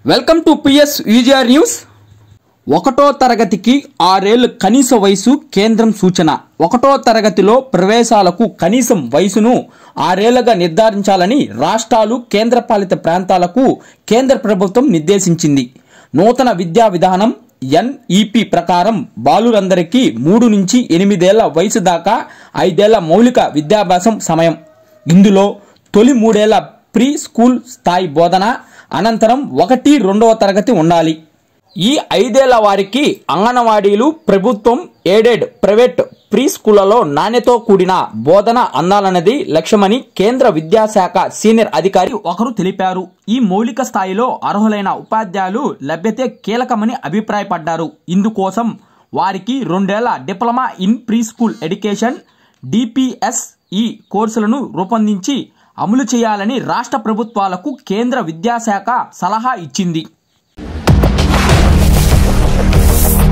welcome to PS UGR news ఒకటో తరగతికి ఆరేళ్లు కనీస వయసు కేంద్రం సూచన ఒకటో తరగతిలో ప్రవేశాలకు కనీసం వయసును ఆరేళ్లుగా నిర్ధారించాలని రాష్ట్రాలు కేంద్రపాలిత ప్రాంతాలకు కేంద్ర ప్రభుత్వం నిర్దేశించింది నూతన విద్యా విధానం ఎన్ఈపి ప్రకారం బాలురందరికీ మూడు నుంచి ఎనిమిదేళ్ల వయసు దాకా ఐదేళ్ల మౌలిక విద్యాభ్యాసం సమయం ఇందులో తొలి మూడేళ్ల ప్రీ స్కూల్ స్థాయి బోధన అనంతరం ఒకటి రెండవ తరగతి ఉండాలి ఈ ఐదేళ్ల వారికి అంగన్వాడీలు ప్రభుత్వం ఎయిడెడ్ ప్రైవేట్ ప్రీ స్కూళ్లలో నాణ్యతో కూడిన బోధన అందాలన్నది లక్ష్యమని కేంద్ర విద్యాశాఖ సీనియర్ అధికారి ఒకరు తెలిపారు ఈ మౌలిక స్థాయిలో అర్హులైన ఉపాధ్యాయులు లభ్యతే కీలకమని అభిప్రాయపడ్డారు ఇందుకోసం వారికి రెండేళ్ల diploma in pre school education DPSE కోర్సులను రూపొందించి అమలు చేయాలని రాష్ట్ర ప్రభుత్వాలకు కేంద్ర విద్యాశాఖ సలహా ఇచ్చింది